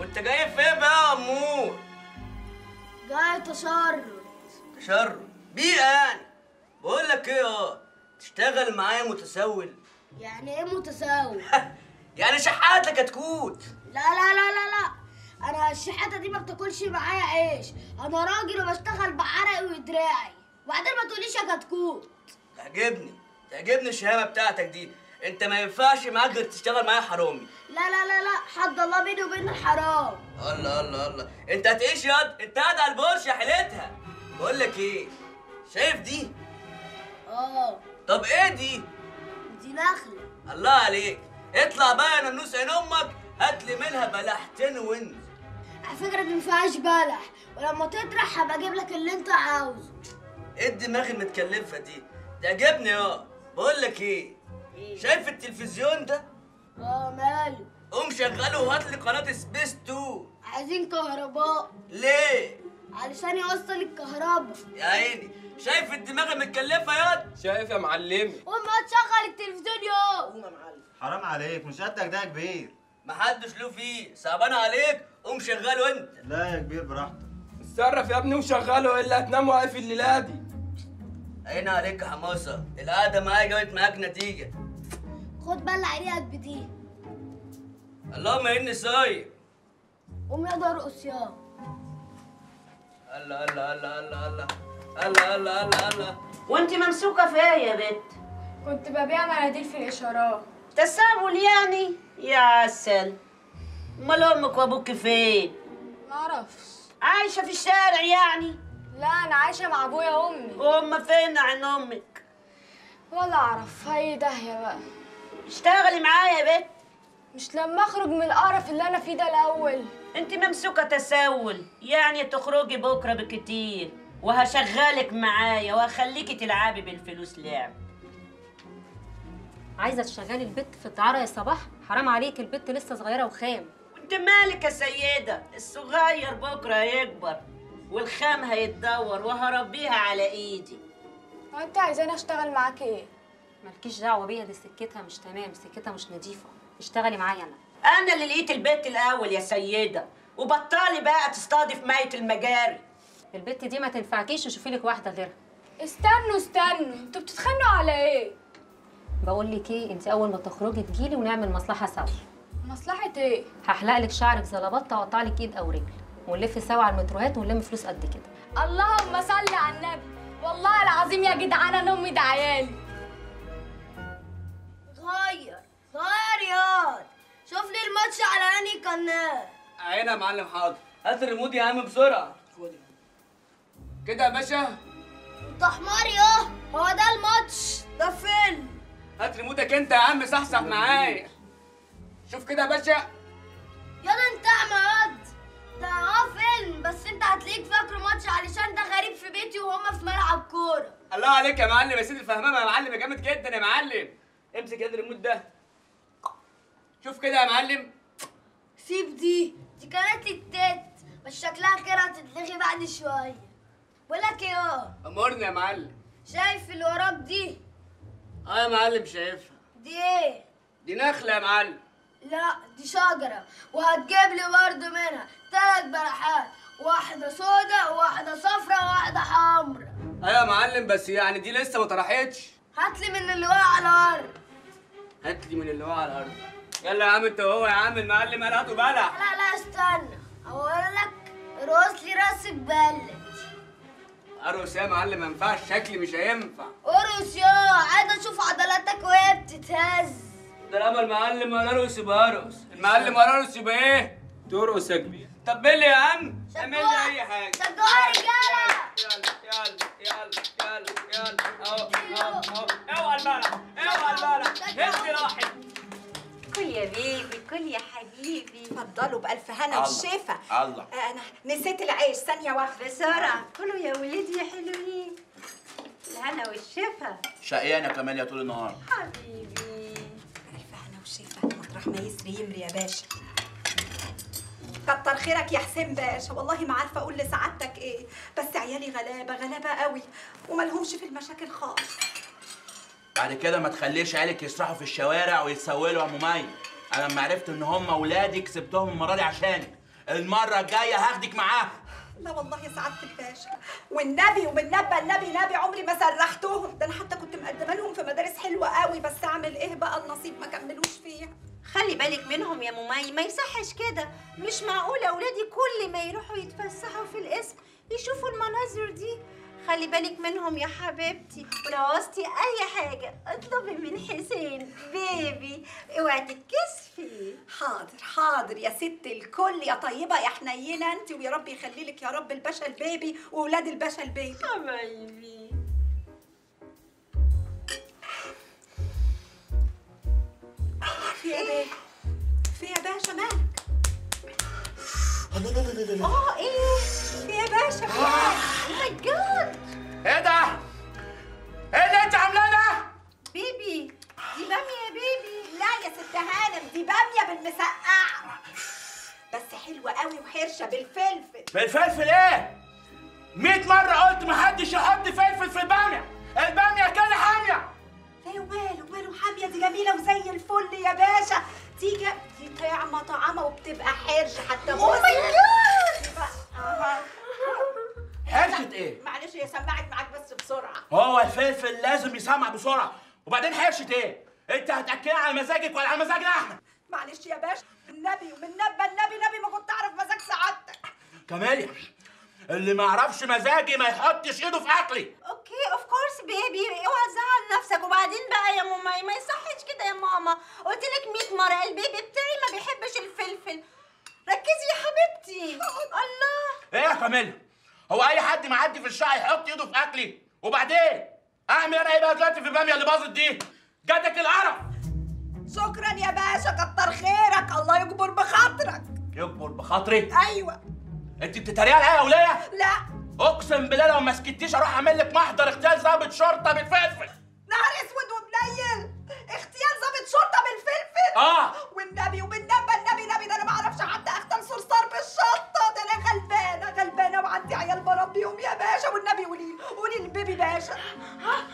وانت جاي فين بقى يا امور جاي تشرد تشرد بيئة يعني بقول لك ايه اه تشتغل معايا متسول يعني ايه متساوي يعني شحات لك كتكوت لا لا لا لا لا انا الشحاته دي ما بتاكلش معايا عيش انا راجل وبشتغل بعرقي ودراعي وبعدين ما تقوليش يا كتكوت تعجبني تعجبني الشهامة بتاعتك دي انت ما ينفعش معاك غير تشتغل معايا حرامي لا لا لا لا حد الله بيني وبين الحرام الله الله الله انت هتعيش ياض انت قاعد على البورشه حلتها بقول لك ايه شايف دي اه طب ايه دي دي نخله الله عليك اطلع بقى يا ننوس عين امك هات لي منها بلحتين وانزل على فكره دي مفيهاش بلح ولما تطرح هبقى اجيب لك اللي انت عاوزه ايه الدماغ المتكلفه دي تعجبني اه بقول لك ايه شايف التلفزيون ده اه ماله قوم شغله وهات لي قناه سبيس 2 عايزين كهرباء ليه علشان يوصل الكهرباء يا عيني شايف الدماغ المتكلفه ياض شايف يا معلمي قوم ما تشغل التلفزيون يوم قوم يا معلم حرام عليك مش قدك ده يا كبير محدش له فيه صعبان عليك قوم شغله انت لا يا كبير براحتك اتصرف يا ابني وشغله الا هتنام واقف الليله دي عين عليك يا حماسه القعده معايا جابت معاك نتيجه خد بلع ريقك بدي اللهم اني صايم قوم يا ارقص يا الله الله الله الله الله الله الله الله الله وانت ممسوكه في ايه يا بت كنت ببيع مناديل في الاشارات تساؤل يعني يا عسل امال امك وابوك فين معرفش عايشه في الشارع يعني لا انا عايشه مع ابويا وامي وهم فين عن امك ولا اعرف هي داهيه بقى اشتغلي معايا يا بت مش لما اخرج من القرف اللي انا فيه ده الاول انت ممسوكه تساؤل يعني تخرجي بكره بكتير وهشغلك معايا وهخليكي تلعبي بالفلوس لعب عايزه تشغلي البت في الدعاره يا صباح حرام عليك البت لسه صغيره وخام وانت مالك يا سيده الصغير بكره هيكبر والخام هيتدور وهربيها على ايدي وانت عايزاني اشتغل معاك ايه مالكيش دعوه بيها دي سكتها مش تمام سكتها مش نظيفه اشتغلي معايا انا انا اللي لقيت البيت الاول يا سيده وبطلي بقى تصطادف مية المجاري البت دي ما تنفعكيش وشوفي لك واحده غيرها استنوا استنوا انتوا بتتخانقوا على ايه بقول لك ايه انت اول ما تخرجي تجيلي ونعمل مصلحه سوا مصلحه ايه هحلق لك شعرك زلبطه واقطع لك ايد او رجل ونلف سوا على المتروهات ونلم فلوس قد كده اللهم صل على النبي والله العظيم يا جدعان انا امي ده عيالي غير غير ياض شوف لي الماتش على انهي قناه عين يا معلم حاضر هات الريموت يا عم بسرعه خد كده يا باشا انت حمار يا هو ده الماتش ده فيلم هات ريموتك انت يا عم صحصح معايا شوف كده يا باشا يا ده انت اعمى ده اه فيلم بس انت هتلاقيك فاكره ماتش علشان ده غريب في بيتي وهما في ملعب كوره الله عليك يا معلم يا سيدي الفهمامه يا معلم يا جامد جدا يا معلم امسك يد الريموت ده شوف كده يا معلم سيب دي دي كانت لي التت بس شكلها كده هتتلغي بعد شويه بقول لك ايه اه امرني يا معلم شايف اللي وراك دي اه يا معلم شايفها دي ايه دي نخله يا معلم لا دي شجرة وهتجيب لي برضه منها تلات بلحات واحدة سودا وواحدة صفرا وواحدة حمرا ايوه يا معلم بس يعني دي لسه ما طرحتش هات لي من اللي واقع على الأرض هات لي من اللي هو على الارض يلا يا عم انت وهو يا عم المعلم قال هاتوا بلع لا لا استنى أقول لك رقص لي راس بلد ارقص يا معلم ما ينفعش شكلي مش هينفع ارقص يا عايزة أشوف عضلاتك وهي بتتهز ده لما المعلم ولا ارقص يبقى ارقص المعلم ولا ارقص يبقى ايه ترقص يا كبير طب لي يا عم اعمل لي اي حاجه شجعوا يا رجالة يلا يلا يلا يلا يلا اهو اهو اهو اوعى البلع اوعى البلع هدي راحت كل يا بيبي كل يا حبيبي اتفضلوا بألف هنا الله. والشفا الله أنا نسيت العيش ثانية واحدة بسرعه كلوا يا ولادي يا حلوين الهنا والشفا شقيانة كمان يا طول النهار حبيبي بألف هنا والشفا مطرح ما يسري يمري يا باشا كتر خيرك يا حسين باشا والله ما عارفة أقول لسعادتك إيه بس عيالي غلابة غلابة قوي وملهمش في المشاكل خالص بعد كده ما تخليش عيالك يسرحوا في الشوارع ويتسولوا يا ممي انا لما عرفت ان هم ولادي كسبتهم المره دي عشانك المره الجايه هاخدك معاها لا والله يا سعاده الباشا والنبي وبالنبى النبي نبي عمري ما سرحتهم ده انا حتى كنت مقدمه لهم في مدارس حلوه قوي بس اعمل ايه بقى النصيب ما كملوش فيها خلي بالك منهم يا ممي ما يصحش كده مش معقول اولادي كل ما يروحوا يتفسحوا في القسم يشوفوا المناظر دي خلي بالك منهم يا حبيبتي ولو عوزتي اي حاجه اطلبي من حسين بيبي اوعي تتكسفي حاضر حاضر يا ست الكل يا طيبه يا حنينه انت ويا رب يخلي لك يا رب الباشا البيبي واولاد الباشا البيبي حبايبي في ايه بيه؟ في يا باشا مالك اه ايه في يا باشا في او ماي جاد ايه ده؟ ايه اللي انت عاملاه ده؟ بيبي دي باميه يا بيبي لا يا ست هانم دي باميه بالمسقعه بس حلوه قوي وحرشه بالفلفل بالفلفل ايه؟ 100 مرة قلت محدش يحط فلفل في البامية، البامية كده حامية، لا وماله وماله حاميه دي جميله وزي الفل يا باشا دي جا- دي طعمه طعمه وبتبقى حرشه حتى بص Oh my God حرشة ايه؟ معلش هي سمعت معاك بس بسرعه هو الفلفل لازم يسمع بسرعة، وبعدين حرشة ايه؟ انت هتأكلها على مزاجك ولا على مزاجنا احنا؟ معلش يا باشا النبي ومن نبى النبي نبي ما كنت اعرف مزاج سعادتك كماليا اللي ما يعرفش مزاجي ما يحطش ايده في اكلي اوكي اوف كورس بيبي اوعى تزعل نفسك وبعدين بقى يا ماما ما يصحش كده يا ماما قلت لك 100 مره البيبي بتاعي ما بيحبش الفلفل ركزي يا حبيبتي الله ايه يا كماليا؟ هو اي حد معدي في الشقه يحط ايده في اكلي وبعدين اعمل انا ايه بقى دلوقتي في الباميه اللي باظت دي؟ جاتك القرف شكرا يا باشا كتر خيرك الله يجبر بخاطرك يكبر بخاطري ايوه انت بتتريقي عليا يا وليه؟ لا اقسم بالله لو ما سكتيش اروح اعمل لك محضر اغتيال ضابط شرطه بالفلفل نهار اسود ومنيل اغتيال ضابط شرطه بالفلفل اه والنبي وبالنبى النبي نبي ده انا ما اعرفش حتى اختار صرصار بالشطه ده انا غلبانه غلبانه وعندي عيال بربيهم يا باشا والنبي قولي قولي للبيبي باشا ها